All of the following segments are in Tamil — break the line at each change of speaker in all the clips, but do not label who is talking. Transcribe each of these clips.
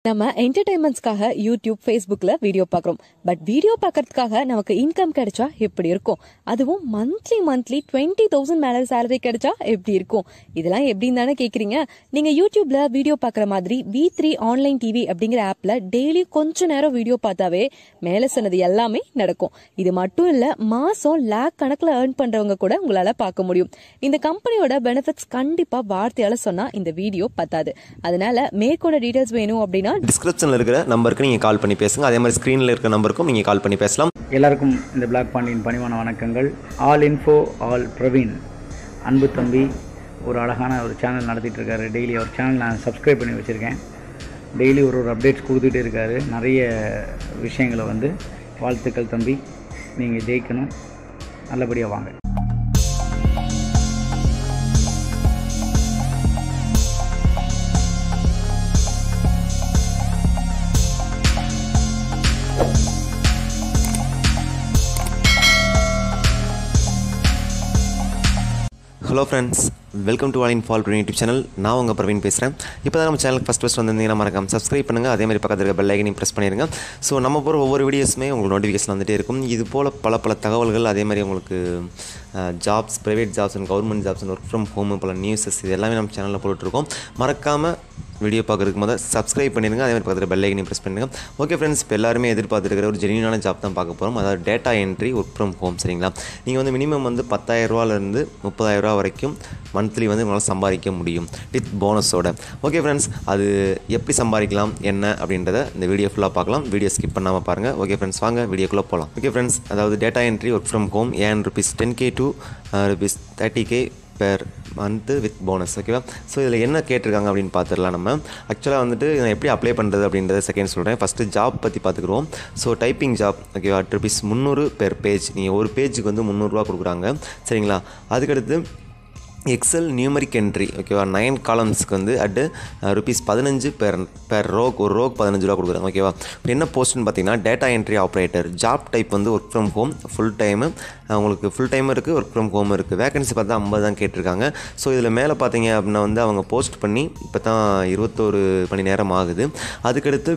நம்ம என்டர்டைன்மெண்ட்ஸ்க்காக யூடியூப் ஃபேஸ்புக்ல வீடியோ பார்க்குறோம் பட் வீடியோ பார்க்கறதுக்காக நமக்கு இன்கம் கிடைச்சா எப்படி இருக்கும் அதுவும் மந்த்லி மந்த்லி டுவெண்ட்டி தௌசண்ட் மேல சேலரி கிடைச்சா எப்படி இருக்கும் இதெல்லாம் எப்படின்னு தானே கேக்குறீங்க நீங்க யூடியூப்ல வீடியோ பார்க்குற மாதிரி வி த்ரீ ஆன்லைன் டிவி அப்படிங்கிற ஆப்ல டெய்லி கொஞ்ச நேரம் வீடியோ பார்த்தாவே மேல சொன்னது எல்லாமே நடக்கும் இது மட்டும் இல்ல மாசம் லேக் கணக்குல ஏர்ன் பண்றவங்க கூட உங்களால பார்க்க முடியும் இந்த கம்பெனியோட பெனிஃபிட்ஸ் கண்டிப்பா வார்த்தையால சொன்னா இந்த வீடியோ பத்தாது அதனால மேற்கொண்ட டீடைல்ஸ் வேணும் அப்படின்னா
டிஸ்கிரிப்ஷனில் இருக்கிற நம்பருக்கு நீங்கள் கால் பண்ணி பேசுங்க அதே மாதிரி ஸ்க்ரீனில் இருக்கிற நம்பருக்கும் நீங்கள் கால் பண்ணி பேசலாம்
எல்லாருக்கும் இந்த பிளாக் பாண்டியின் பணிவான வணக்கங்கள் ஆல் இன்ஃபோ ஆல் பிரவீன் அன்பு தம்பி ஒரு அழகான ஒரு சேனல் நடத்திட்டு இருக்காரு டெய்லி அவர் சேனல் நான் சப்ஸ்கிரைப் பண்ணி வச்சுருக்கேன் டெய்லி ஒரு ஒரு அப்டேட்ஸ் கொடுத்துட்டே இருக்காரு நிறைய விஷயங்களை வந்து வாழ்த்துக்கள் தம்பி நீங்கள் ஜெயிக்கணும் நல்லபடியாக வாங்க
hello friends welcome to all in fall YouTube channel நான் உங்கள் பிரவீன் பேசுகிறேன் இப்போ தான் நம்ம சேனலுக்கு ஃபஸ்ட் ஃபஸ்ட் வந்திருந்தீங்கன்னா மறக்காம சப்ஸ்கிரைப் பண்ணுங்கள் அதே மாதிரி பக்கத்தில் இருக்க பெல் ஐக்கனையும் ப்ரெஸ் பண்ணிடுங்க ஸோ நம்ம போகிற ஒவ்வொரு வீடியோஸுமே உங்களுக்கு நோட்டிஃபிகேஷன் வந்துட்டே இருக்கும் இது போல் பல பல தகவல்கள் அதே மாதிரி உங்களுக்கு jobs private jobs and government jobs and work from home பல நியூஸஸ் இது எல்லாமே நம்ம சேனலில் போட்டுருக்கோம் மறக்காமல் வீடியோ பார்க்குறதுக்கு முதல் சப்ஸ்கிரைப் பண்ணிடுங்க அதே மாதிரி பக்கத்தில் பெல் ஐக்கனையும் ப்ரெஸ் பண்ணுங்க ஓகே ஃப்ரெண்ட்ஸ் இப்போ எல்லாருமே எதிர்பார்த்துருக்கிற ஒரு ஜெனியூனான ஜாப் தான் பார்க்க போகிறோம் அதாவது data entry work from home சரிங்களா நீங்கள் வந்து மினிமம் வந்து பத்தாயிரரூவாலேருந்து முப்பதாயிரரூவா வரைக்கும் மந்த்லி வந்து உங்களால் சம்பாதிக்க முடியும் வித் போனஸோட ஓகே ஃப்ரெண்ட்ஸ் அது எப்படி சம்பாதிக்கலாம் என்ன அப்படின்றத இந்த வீடியோ ஃபுல்லாக பார்க்கலாம் வீடியோ ஸ்கிப் பண்ணாமல் பாருங்கள் ஓகே ஃப்ரெண்ட்ஸ் வாங்க வீடியோக்குள்ளே போகலாம் ஓகே ஃப்ரெண்ட்ஸ் அதாவது data entry work from home ஏன் rupees ten K to rupees thirty K per month with bonus ஓகேவா ஸோ இதில் என்ன கேட்டிருக்காங்க அப்படின்னு பார்த்துடலாம் நம்ம ஆக்சுவலாக வந்துட்டு நான் எப்படி அப்ளை பண்ணுறது அப்படின்றத செகண்ட் சொல்கிறேன் ஃபஸ்ட்டு ஜாப் பற்றி பார்த்துக்குருவோம் ஸோ டைப்பிங் ஜாப் ஓகேவா ருபீஸ் முந்நூறு பெர் பேஜ் நீங்கள் ஒரு பேஜுக்கு வந்து முந்நூறுரூவா கொடுக்குறாங்க சரிங்களா அதுக்கடுத்து எக்ஸல் நியூமரிக் என்ட்ரி ஓகேவா நைன் காலம்ஸ்க்கு வந்து அட்டு ருபீஸ் பதினஞ்சு பெர் பெர் ரோக் ஒரு ரோக் பதினஞ்சு ரூபா கொடுக்குறாங்க ஓகேவா இப்போ என்ன போஸ்ட்னு பார்த்தீங்கன்னா data entry operator job type வந்து work from home full time உங்களுக்கு ஃபுல் டைம் இருக்குது ஒர்க் ஃப்ரம் ஹோம் இருக்குது வேகன்சி பார்த்தா ஐம்பது தான் கேட்டிருக்காங்க ஸோ இதில் மேலே பார்த்தீங்க அப்படின்னா வந்து அவங்க போஸ்ட் பண்ணி இப்போ தான் இருபத்தோரு மணி நேரம் ஆகுது அதுக்கடுத்து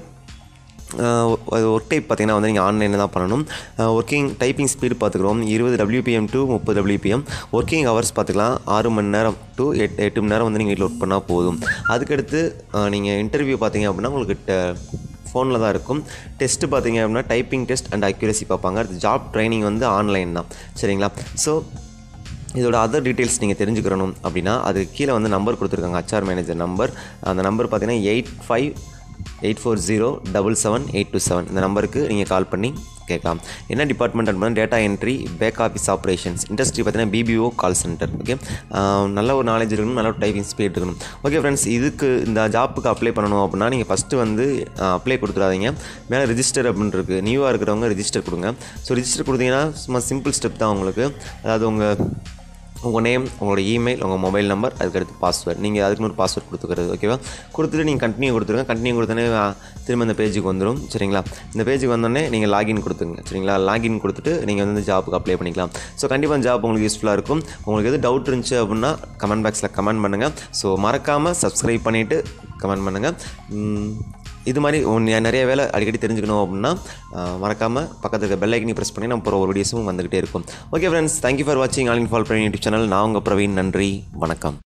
ஒர்க் டைப் பார்த்தீங்கன்னா வந்து நீங்கள் ஆன்லைனில் தான் பண்ணணும் ஒர்க்கிங் டைப்பிங் ஸ்பீடு பார்த்துக்குறோம் இருபது டபிள்யூபிஎம் டு முப்பது டபிள்யூபிஎம் ஒர்க்கிங் ஹவர்ஸ் பார்த்துக்கலாம் ஆறு மணி நேரம் டு எட்டு எட்டு மணி நேரம் வந்து நீங்கள் வீட்டில் ஒர்க் பண்ணால் போதும் அதுக்கடுத்து நீங்கள் இன்டர்வியூ பார்த்தீங்க அப்படின்னா உங்களுக்கு ஃபோனில் தான் இருக்கும் டெஸ்ட்டு பார்த்தீங்க அப்படின்னா டைப்பிங் டெஸ்ட் அண்ட் அக்யூரசி பார்ப்பாங்க அடுத்து ஜாப் ட்ரைனிங் வந்து ஆன்லைன் தான் சரிங்களா ஸோ இதோட அதர் டீட்டெயில்ஸ் நீங்கள் தெரிஞ்சுக்கிறணும் அப்படின்னா அது கீழே வந்து நம்பர் கொடுத்துருக்காங்க ஹச்ஆர் மேனேஜர் நம்பர் அந்த நம்பர் பார்த்தீங்கன்னா eight five eight four zero double seven eight two seven இந்த நம்பருக்கு நீங்கள் கால் பண்ணி கேட்கலாம் என்ன டிபார்ட்மெண்ட் அப்படின்னா data entry back office operations industry பார்த்தீங்கன்னா பிபிஓ கால் சென்டர் ஓகே நல்ல ஒரு நாலேஜ் இருக்கணும் நல்ல ஒரு டைப்பிங் ஸ்பீட் இருக்கணும் ஓகே ஃப்ரெண்ட்ஸ் இதுக்கு இந்த ஜாப்புக்கு அப்ளை பண்ணணும் அப்படின்னா நீங்கள் ஃபஸ்ட்டு வந்து அப்ளை கொடுத்துடாதீங்க மேலே ரிஜிஸ்டர் அப்படின்னு இருக்குது நியூவாக இருக்கிறவங்க ரிஜிஸ்டர் கொடுங்க ஸோ ரிஜிஸ்டர் கொடுத்தீங்கன்னா சும்மா சிம்பிள் ஸ்டெப் தான் உங்களுக்கு அதாவது உங்கள் உங்கள் நேம் உங்களோட இமெயில் உங்கள் மொபைல் நம்பர் அதுக்கடுத்து பாஸ்வேர்ட் நீங்கள் அதுக்குன்னு ஒரு பாஸ்வேர்ட் கொடுத்துக்கிறது ஓகேவா கொடுத்துட்டு நீங்கள் கண்டினியூ கொடுத்துருங்க கண்டினியூ கொடுத்தோன்னே திரும்ப இந்த பேஜுக்கு வந்துடும் சரிங்களா இந்த பேஜுக்கு வந்தோடனே நீங்கள் லாகின் கொடுத்துங்க சரிங்களா லாகின் கொடுத்துட்டு நீங்கள் வந்து ஜாப்புக்கு அப்ளை பண்ணிக்கலாம் ஸோ கண்டிப்பாக ஜாப் உங்களுக்கு யூஸ்ஃபுல்லாக இருக்கும் உங்களுக்கு எது டவுட் இருந்துச்சு அப்படின்னா கமெண்ட் பாக்ஸில் கமெண்ட் பண்ணுங்கள் ஸோ மறக்காமல் சப்ஸ்கிரைப் பண்ணிவிட்டு கமெண்ட் பண்ணுங்கள் இது மாதிரி நிறைய வேலை அடிக்கடி தெரிஞ்சுக்கணும் அப்படின்னா மறக்காமல் பக்கத்தில் இருக்க பெல் ஐக்கனி ப்ரெஸ் பண்ணி நம்ம போகிற ஒரு வீடியோஸும் வந்துகிட்டே இருக்கும் ஓகே ஃப்ரெண்ட்ஸ் தேங்க்யூ ஃபார் வாட்சிங் all in fall Praveen YouTube channel நான் உங்கள் பிரவீன் நன்றி வணக்கம்